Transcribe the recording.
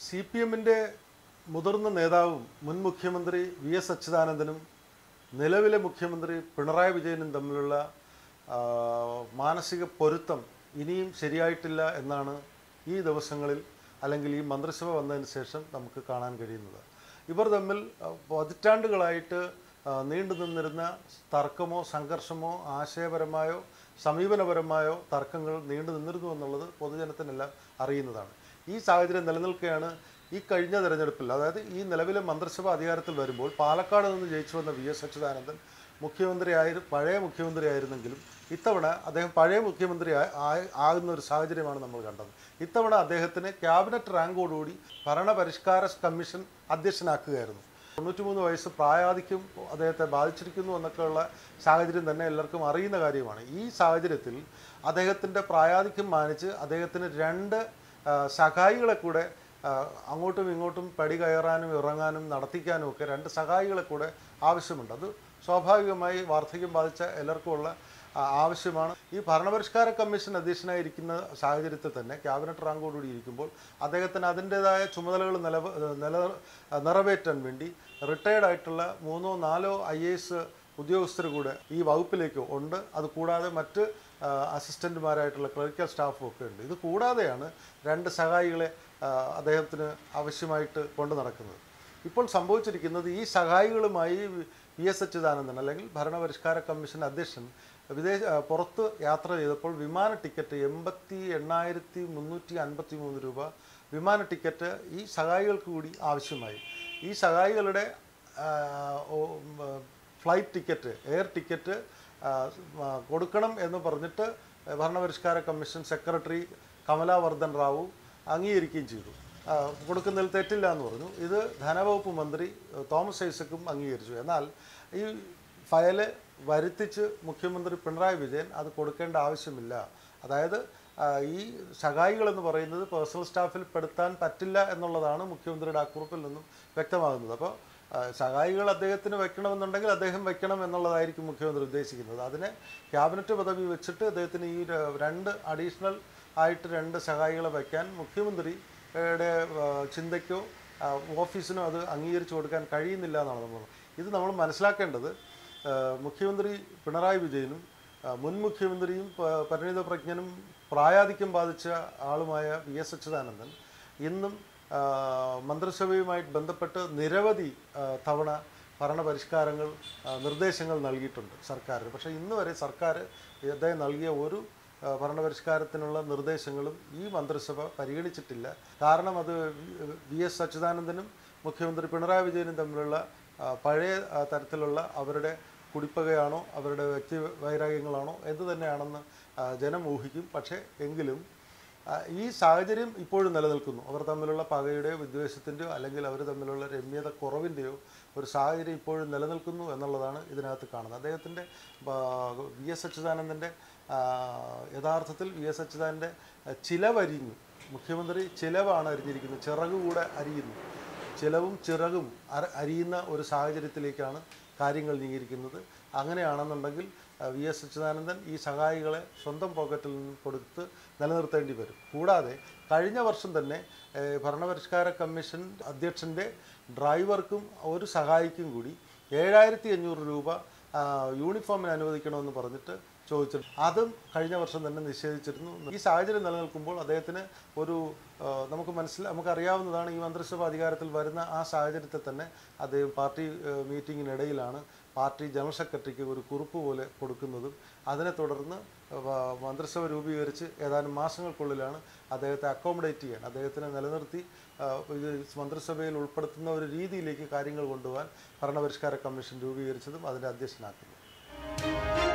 C P എമ്മിൻ്റെ മുതിർന്ന നേതാവും മുൻ മുഖ്യമന്ത്രി വി എസ് അച്യുതാനന്ദനും നിലവിലെ മുഖ്യമന്ത്രി പിണറായി വിജയനും തമ്മിലുള്ള ആ, മാനസിക പൊരുത്തം ഇനിയും ശരിയായിട്ടില്ല എന്നാണ് ഈ ദിവസങ്ങളിൽ അല്ലെങ്കിൽ ഈ മന്ത്രിസഭ വന്നതിന് ശേഷം നമുക്ക് കാണാൻ കഴിയുന്നത് ഇവർ തമ്മിൽ ആ, പതിറ്റാണ്ടുകളായിട്ട് ആ, നീണ്ടു നിന്നിരുന്ന തർക്കമോ സംഘർഷമോ ആശയപരമായോ സമീപനപരമായോ തർക്കങ്ങൾ നീണ്ടു നിന്നിരുന്നു എന്നുള്ളത് പൊതുജനത്തിനെല്ലാം അറിയുന്നതാണ് ഈ സാഹചര്യം നിലനിൽക്കുകയാണ് ഈ കഴിഞ്ഞ തെരഞ്ഞെടുപ്പിൽ അതായത് ഈ നിലവിലെ മന്ത്രിസഭ അധികാരത്തിൽ വരുമ്പോൾ പാലക്കാട് നിന്ന് ജയിച്ചു വന്ന വി എസ് അച്യുതാനന്ദൻ മുഖ്യമന്ത്രിയായി പഴയ മുഖ്യമന്ത്രിയായിരുന്നെങ്കിലും ഇത്തവണ അദ്ദേഹം പഴയ മുഖ്യമന്ത്രി ആ- ആ- ആകുന്ന ഒരു സാഹചര്യമാണ് നമ്മൾ കണ്ടത് ഇത്തവണ അദ്ദേഹത്തിന് ക്യാബിനറ്റ് റാങ്കോടുകൂടി ഭരണപരിഷ്കാര കമ്മീഷൻ അധ്യക്ഷനാക്കുകയായിരുന്നു തൊണ്ണൂറ്റിമൂന്ന് വയസ്സ് പ്രായാധിക്യം അദ്ദേഹത്തെ ബാധിച്ചിരിക്കുന്നു എന്നൊക്കെയുള്ള സാഹചര്യം തന്നെ എല്ലാവർക്കും അറിയുന്ന കാര്യമാണ് ഈ സാഹചര്യത്തിൽ അദ്ദേഹത്തിൻ്റെ പ്രായാധിക്യം മാനിച്ച് അദ്ദേഹത്തിന് രണ്ട് ആ, സഹായികളെ കൂടെ ആ, അങ്ങോട്ടും ഇങ്ങോട്ടും പടി കയറാനും ഇറങ്ങാനും നടത്തിക്കാനും ഒക്കെ രണ്ട് സഹായികളെ കൂടെ ആവശ്യമുണ്ട് അത് സ്വാഭാവികമായി വാർദ്ധക്യം ബാധിച്ച എല്ലാവർക്കുമുള്ള ആ, ആവശ്യമാണ് ഈ ഭരണപരിഷ്കാര കമ്മീഷൻ അധ്യക്ഷനായിരിക്കുന്ന സാഹചര്യത്തിൽ തന്നെ ക്യാബിനറ്റ് റാങ്കോടുകൂടി ഇരിക്കുമ്പോൾ അദ്ദേഹത്തിന് അതിൻ്റെതായ ചുമതലകൾ നില നില നിറവേറ്റാൻ വേണ്ടി റിട്ടയർഡ് ആയിട്ടുള്ള മൂന്നോ നാലോ ഐ എ എസ് ഉദ്യോഗസ്ഥർ കൂടെ ഈ വകുപ്പിലേക്ക് ഉണ്ട് അത് കൂടാതെ മറ്റ് ആ, അസിസ്റ്റന്റുമാരായിട്ടുള്ള ക്ലറിക്കൽ സ്റ്റാഫും ഒക്കെ ഉണ്ട് ഇത് കൂടാതെയാണ് രണ്ട് സഹായികളെ ആ, അദ്ദേഹത്തിന് ആവശ്യമായിട്ട് കൊണ്ടു നടക്കുന്നത് ഇപ്പോൾ സംഭവിച്ചിരിക്കുന്നത് ഈ സഹായികളുമായി വി എസ് അച്യുതാനന്ദൻ അല്ലെങ്കിൽ ഭരണപരിഷ്കാര കമ്മീഷൻ അധ്യക്ഷൻ വിദേശ ആ, പുറത്ത് യാത്ര ചെയ്തപ്പോൾ വിമാന ടിക്കറ്റ് എൺപത്തി എണ്ണായിരത്തി മുന്നൂറ്റി അൻപത്തി മൂന്ന് രൂപ വിമാന ടിക്കറ്റ് ഈ സഹായികൾക്ക് കൂടി ആവശ്യമായി ഈ സഹായികളുടെ ആ, ഓ, ഉം, ഫ്ലൈറ്റ് ടിക്കറ്റ് എയർ ടിക്കറ്റ് ആ, ആ, കൊടുക്കണം എന്ന് പറഞ്ഞിട്ട് ഭരണപരിഷ്കാര കമ്മീഷൻ സെക്രട്ടറി കമലാവർദ്ധൻ റാവു അംഗീകരിക്കുകയും ചെയ്തു ആ, കൊടുക്കുന്നതിൽ തെറ്റില്ല എന്ന് പറഞ്ഞു ഇത് ധനവകുപ്പ് മന്ത്രി ഏഹ്, തോമസ് ഐസക്കും അംഗീകരിച്ചു എന്നാൽ ഈ ഫയല് വരുത്തിച്ച് മുഖ്യമന്ത്രി പിണറായി വിജയൻ അത് കൊടുക്കേണ്ട ആവശ്യമില്ല അതായത് ആ, ഈ സഹായികളെന്ന് പറയുന്നത് പേഴ്സണൽ സ്റ്റാഫിൽ പെടുത്താൻ പറ്റില്ല എന്നുള്ളതാണ് മുഖ്യമന്ത്രിയുടെ ആ കുറിപ്പിൽ നിന്നും വ്യക്തമാകുന്നത് അപ്പോൾ ആ, സഹായികൾ അദ്ദേഹത്തിന് വെക്കണമെന്നുണ്ടെങ്കിൽ അദ്ദേഹം വെക്കണം എന്നുള്ളതായിരിക്കും മുഖ്യമന്ത്രി ഉദ്ദേശിക്കുന്നത് അതിനെ ക്യാബിനറ്റ് പദവി വെച്ചിട്ട് അദ്ദേഹത്തിന് ഈ ര- രണ്ട് അഡീഷണൽ ആയിട്ട് രണ്ട് സഹായികളെ വയ്ക്കാൻ മുഖ്യമന്ത്രിയുടെ ആ, ചിന്തയ്ക്കോ ആ, ഓഫീസിനോ അത് അംഗീകരിച്ചു കൊടുക്കാൻ കഴിയുന്നില്ല എന്നാണ് നമ്മൾ ഇത് നമ്മൾ മനസ്സിലാക്കേണ്ടത് ആ, മുഖ്യമന്ത്രി പിണറായി വിജയനും ആ, മുൻ മുഖ്യമന്ത്രിയും പ- പരിണിത പ്രജ്ഞനും പ്രായാധിക്യം ബാധിച്ച ആളുമായ വി എസ് അച്യുതാനന്ദൻ ഇന്നും ആ, മന്ത്രിസഭയുമായിട്ട് ബന്ധപ്പെട്ട് നിരവധി ആ, തവണ ഭരണപരിഷ്കാരങ്ങൾ ആ, നിർദ്ദേശങ്ങൾ നൽകിയിട്ടുണ്ട് സർക്കാരിന് പക്ഷേ ഇന്ന് വരെ സർക്കാർ അദ്ദേഹം നൽകിയ ഒരു ആ, ഭരണപരിഷ്കാരത്തിനുള്ള നിർദ്ദേശങ്ങളും ഈ മന്ത്രിസഭ പരിഗണിച്ചിട്ടില്ല കാരണം അത് വി എസ് അച്യുതാനന്ദനും മുഖ്യമന്ത്രി പിണറായി വിജയനും തമ്മിലുള്ള ആ, പഴയ ആ, തരത്തിലുള്ള അവരുടെ കുടിപ്പകയാണോ അവരുടെ വ്യക്തി വൈരാഗ്യങ്ങളാണോ എന്ത് തന്നെയാണെന്ന് ആ, ജനം ഊഹിക്കും പക്ഷേ എങ്കിലും ആ, ഈ സാഹചര്യം ഇപ്പോഴും നിലനിൽക്കുന്നു അവർ തമ്മിലുള്ള പകയുടെയോ വിദ്വേഷത്തിൻ്റെയോ അല്ലെങ്കിൽ അവർ തമ്മിലുള്ള രമ്യത കുറവിൻ്റെയോ ഒരു സാഹചര്യം ഇപ്പോഴും നിലനിൽക്കുന്നു എന്നുള്ളതാണ് ഇതിനകത്ത് കാണുന്നത് അദ്ദേഹത്തിൻ്റെ വി എസ് അച്യുതാനന്ദൻ്റെ ആ, യഥാർത്ഥത്തിൽ വി എസ് അച്യുതാനൻ്റെ ചിലവരിഞ്ഞു മുഖ്യമന്ത്രി ചിലവാണ് അരിഞ്ഞിരിക്കുന്നത് ചിറക് കൂടെ അരിയുന്നു ചിലവും ചിറകും അര അരിയുന്ന ഒരു സാഹചര്യത്തിലേക്കാണ് കാര്യങ്ങൾ നീങ്ങിയിരിക്കുന്നത് അങ്ങനെയാണെന്നുണ്ടെങ്കിൽ ആ, വി എസ് അച്യുതാനന്ദൻ ഈ സഹായികളെ സ്വന്തം പോക്കറ്റിൽ നിന്ന് കൊടുത്ത് നിലനിർത്തേണ്ടി വരും കൂടാതെ കഴിഞ്ഞ വർഷം തന്നെ ഏ, ഭരണപരിഷ്കാര കമ്മീഷൻ അധ്യക്ഷൻ്റെ ഡ്രൈവർക്കും ഒരു സഹായിക്കും കൂടി ഏഴായിരത്തി അഞ്ഞൂറ് രൂപ ആ, യൂണിഫോമിന് അനുവദിക്കണമെന്ന് പറഞ്ഞിട്ട് ചോദിച്ചിട്ടുണ്ട് അതും കഴിഞ്ഞ വർഷം തന്നെ നിഷേധിച്ചിരുന്നു ഈ സാഹചര്യം നിലനിൽക്കുമ്പോൾ അദ്ദേഹത്തിന് ഒരു ആ, നമുക്ക് മനസ്സിൽ നമുക്കറിയാവുന്നതാണ് ഈ മന്ത്രിസഭ അധികാരത്തിൽ വരുന്ന ആ സാഹചര്യത്തിൽ തന്നെ അദ്ദേഹം പാർട്ടി ആ, മീറ്റിങ്ങിനിടയിലാണ് പാർട്ടി ജനറൽ സെക്രട്ടറിക്ക് ഒരു കുറിപ്പ് പോലെ കൊടുക്കുന്നതും അതിനെ തുടർന്ന് വ- മന്ത്രിസഭ രൂപീകരിച്ച് ഏതാനും മാസങ്ങൾക്കുള്ളിലാണ് അദ്ദേഹത്തെ അക്കോമഡേറ്റ് ചെയ്യാൻ അദ്ദേഹത്തിനെ നിലനിർത്തി ആ, ഇത് മന്ത്രിസഭയിൽ ഉൾപ്പെടുത്തുന്ന ഒരു രീതിയിലേക്ക് കാര്യങ്ങൾ കൊണ്ടുപോകാൻ ഭരണപരിഷ്കാര കമ്മീഷൻ രൂപീകരിച്ചതും അതിൻ്റെ അധ്യക്ഷനാക്കുന്നു